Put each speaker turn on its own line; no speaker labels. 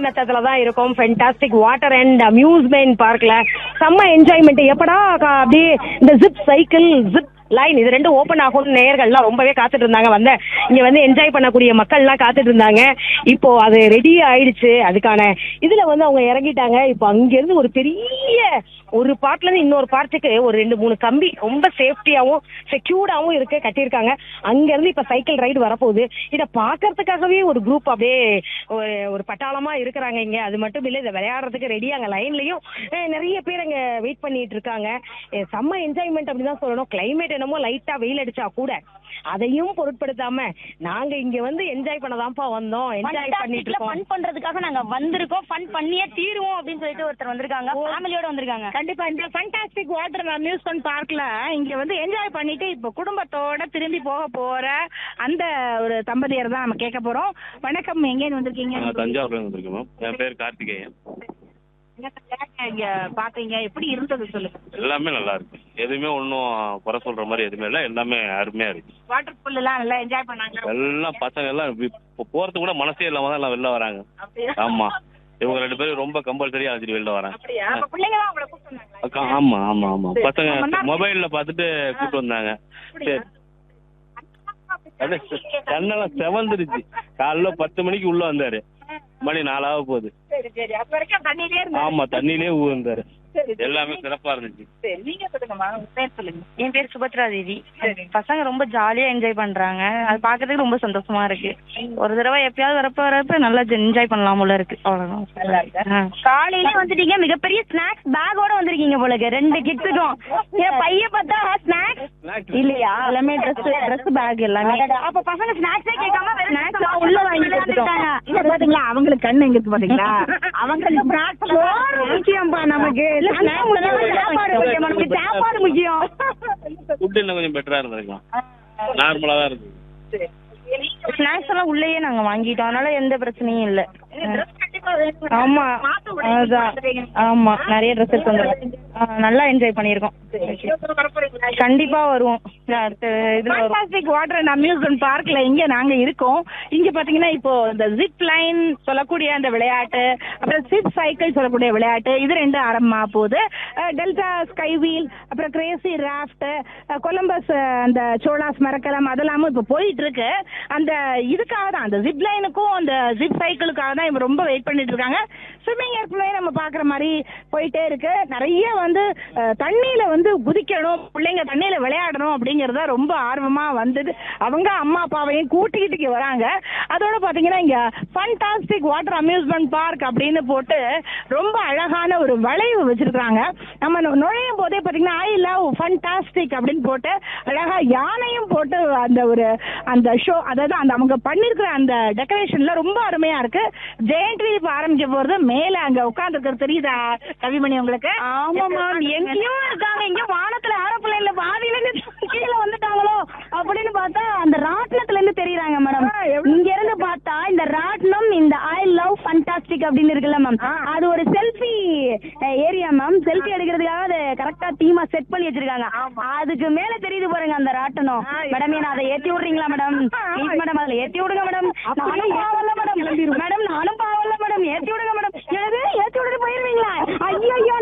நத்தத்துல தான் இருக்கோம் fantastic water and amusement பார்க்ல செம்ம என்ஜாய்மெண்ட் எப்படா க- அப்படியே இந்த ஜிப் சைக்கிள் ஜிப் லைன் இது ரெண்டும் ஓபன் ஆகும்னு நேயர்கள்லாம் ரொம்பவே காத்துட்டு இருந்தாங்க வந்த இங்க வந்து என்ஜாய் பண்ணக்கூடிய மக்கள்லாம் காத்துட்டு இருந்தாங்க இப்போ அது ரெடி ஆயிடுச்சு அதுக்கான இதுல வந்து அவங்க இறங்கிட்டாங்க இப்போ அங்க இருந்து ஒரு பெரிய ஒரு பார்ட்ல இருந்து இன்னொரு பார்ட்டுக்கு ஒரு ரெண்டு மூணு கம்பி ரொம்ப சேஃப்டியாவும் செக்யூர்டாவும் இருக்கு கட்டியிருக்காங்க அங்க இருந்து இப்ப சைக்கிள் ரைடு வரப்போகுது இத பாக்குறதுக்காகவே ஒரு குரூப் அப்படியே ஒரு ஒரு பட்டாளமா இருக்கிறாங்க இங்க அது மட்டும் இல்ல இதை விளையாடுறதுக்கு ரெடி அங்க லைன்லயும் நிறைய பேர் அங்க வெயிட் பண்ணிட்டு இருக்காங்க அஹ் செம்ம என்ஜாய்மெண்ட் அப்படிதான் சொல்லணும் கிளைமேட் என்னமோ லைட்டா வெயில் அடிச்சா கூட அதையும் பொருட்படுத்தாம நாங்க இங்க வந்து என்ஜாய் பண்ணதான்ப்பா வந்தோம் என்ஜாய் பண்ணிட்டு இருக்கோம்
ஃபன் பண்றதுக்காக நாங்க வந்திருக்கோம் ஃபன் பண்ணியே தீருவோம் அப்படின்னு சொல்லிட்டு ஒருத்தர் வந்திருக்காங்க ஃபேமிலியோட வந்திருக்காங்க
கண்டிப்பா இந்த ஃபண்டாஸ்டிக் வாட்டர் அம்யூஸ்மெண்ட் பார்க்ல இங்க வந்து என்ஜாய் பண்ணிட்டு இப்ப குடும்பத்தோட திரும்பி போக போற அந்த ஒரு தம்பதியர் தான் நம்ம கேட்க போறோம் வணக்கம் எங்க வந்திருக்கீங்க
நான் தஞ்சாவூர்ல இருந்து வந்திருக்கேன் மேம் என் பேர் கார்த்திகேயன்
இங்க பாத்தீங்க எப்படி இருந்தது சொல்லுங்க
எல்லாமே நல்லா இருக்கு எதுவுமே ஒன்றும் குறை சொல்ற மாதிரி எதுவுமே இல்லை எல்லாமே அருமையா இருக்கு
வாட்டர் பூல் எல்லாம் நல்லா என்ஜாய் பண்ணாங்க
எல்லாம் பசங்க எல்லாம் இப்போ போறதுக்கு கூட மனசே இல்லாம தான் எல்லாம் வெளில வராங்க
அப்படியா?
ஆமா இவங்க ரெண்டு பேரும் ரொம்ப கம்பல்சரியா அழைச்சிட்டு வெளில வராங்க
அப்படியா அப்ப பிள்ளைங்க தான் உங்களை கூப்பிட்டு வந்தாங்களா?
அக்கா, ஆமா ஆமா ஆமா
சரி.
பசங்க
ரொம்ப நேரம்
மொபைல்ல பார்த்துட்டு கூப்பிட்டு வந்தாங்க சரி அப்படியே கண்ணெல்லாம் செவந்துருச்சு காலைல பத்து மணிக்கு உள்ள வந்தாரு மணி நாலாக போகுது
சரி சரி அப்ப வரைக்கும் தண்ணியிலே இருந்தா
ஆமா தண்ணியிலே ஊர்ந்தாரு
சரி சரி.
எல்லாமே சிறப்பா இருந்துச்சு
சரி நீங்க சொல்லுங்கம்மா உங்க பேர் சொல்லுங்க
என் பேர் சுபத்ரா தேவி பசங்க ரொம்ப ஜாலியா என்ஜாய் பண்றாங்க அது பாக்குறதுக்கு ரொம்ப சந்தோஷமா இருக்கு ஒரு தடவை எப்பயாவது வரப்ப வரப்ப நல்லா என்ஜாய் பண்ணலாம் போல இருக்கு
நல்லா இருக்கா?
அவ்வளவுதான் ஆ. காலையிலே வந்துட்டீங்க மிகப்பெரிய ஸ்நாக்ஸ் பேக்கோட வந்திருக்கீங்க போல இருக்கு ரெண்டு கிட்ஸுக்கும் என் பைய பார்த்தா ஸ்நாக்ஸ் இல்லையா எல்லாமே ட்ரெஸ் ட்ரெஸ் பேக் எல்லாமே அப்ப பசங்க ஸ்நாக்ஸே கேட்காம ஸ்நாக்ஸ் உள்ள வாங்கி கொடுத்துட்டாங்க
இங்க பாத்தீங்களா அவங்களுக்கு கண்ணு எங்க இருக்கு பாத்தீங்களா அவங்களுக்கு snacks சோறு முக்கியம்பா நமக்கு
இல்ல சாப்பாடு முக்கியம் நமக்கு சாப்பாடு முக்கியம்
ஃபுட் இன்னும் கொஞ்சம் பெட்டரா இருந்திருக்கலாம் நார்மலா தான் இருந்தது
ஸ்நாக்ஸ் எல்லாம் உள்ளேயே நாங்க வாங்கிட்டோம் அதனால எந்த பிரச்சனையும் இல்ல ஆமா அதான் ஆமா நிறைய ட்ரெஸ் எடுத்து வந்துருக்கோம் ஆ, நல்லா என்ஜாய் பண்ணிருக்கோம் கண்டிப்பா வருவோம் அடுத்த இதுல வரும்
ஃபண்டாஸ்டிக் வாட்டர் அண்ட் அம்யூஸ்மெண்ட் பார்க்ல இங்க நாங்க இருக்கோம் இங்க பாத்தீங்கன்னா இப்போ இந்த ஜிப் லைன் சொல்லக்கூடிய அந்த விளையாட்டு அப்புறம் ஜிப் சைக்கிள் சொல்லக்கூடிய விளையாட்டு இது ரெண்டும் ஆரம்பமா போகுது டெல்டா ஸ்கை வீல் அப்புறம் கிரேசி ராஃப்ட் கொலம்பஸ் அஹ், அந்த சோலாஸ் மரக்கலம் அதெல்லாமும் இப்போ போயிட்டு இருக்கு அந்த இதுக்காக தான் அந்த ஜிப் லைனுக்கும் அந்த ஜிப் சைக்கிளுக்காக தான் இவங்க ரொம்ப வெயிட் பண்ணிட்டு இருக்காங்க ஸ்விம்மிங் ஏற்கனவே நம்ம பாக்குற மாதிரி போயிட்டே இருக்கு நிறைய வந்து அஹ், தண்ணியில வந்து குதிக்கணும் பிள்ளைங்க தண்ணியில விளையாடணும் அப்படிங்கறத ரொம்ப ஆர்வமா வந்தது அவங்க அம்மா அப்பாவையும் கூட்டிக்கிட்டு இங்க வராங்க அதோட பாத்தீங்கன்னா இங்க ஃபண்டாஸ்டிக் வாட்டர் அம்யூஸ்மெண்ட் பார்க் அப்படின்னு போட்டு ரொம்ப அழகான ஒரு வளைவு வச்சிருக்காங்க நம்ம நு- நுழையும் போதே பாத்தீங்கன்னா ஐ லவ் ஃபண்டாஸ்டிக் அப்படின்னு போட்டு அழகா யானையும் போட்டு அந்த ஒரு அந்த ஷோ அதாவது அந்த அவங்க பண்ணிருக்கிற அந்த டெக்கரேஷன்ல ரொம்ப அருமையா இருக்கு ஜெயண்ட் வீல் இப்ப ஆரம்பிக்க போறது மேல அங்க உட்கார்ந்து தெரியுதா கவிமணி உங்களுக்கு
ஆமா மேம் எங்கேயோ இருக்காங்க எங்கேயோ வானத்துல ஏரோப்ளேன்ல பாதியில இருந்து கீழே வந்துட்டாங்களோ அப்படின்னு பார்த்தா அந்த ராட்டினத்துல இருந்து தெரியுறாங்க மேடம் இங்க இருந்து பார்த்தா இந்த ராட்டினம் இந்த ஐ லவ் ஃபண்டாஸ்டிக் அப்படின்னு இருக்குல்ல மேம் அது ஒரு செல்ஃபி ஏரியா மேம் செல்ஃபி எடுக்கிறதுக்காக அது கரெக்டா டீமா செட் பண்ணி வச்சிருக்காங்க அதுக்கு மேல தெரியுது பாருங்க அந்த ராட்டனம் மேடம் என்ன அதை ஏத்தி விடுறீங்களா மேடம் ப்ளீஸ் மேடம் அதுல ஏத்தி விடுங்க மேடம் நானும் பாவம்ல மேடம் மேடம் நானும் பாவம்ல மேடம் ஏத்தி விடுங்க மேடம் எனது ஏத்தி விட்டுட்டு போயிருவீங்களா ஐயோ ஐயோ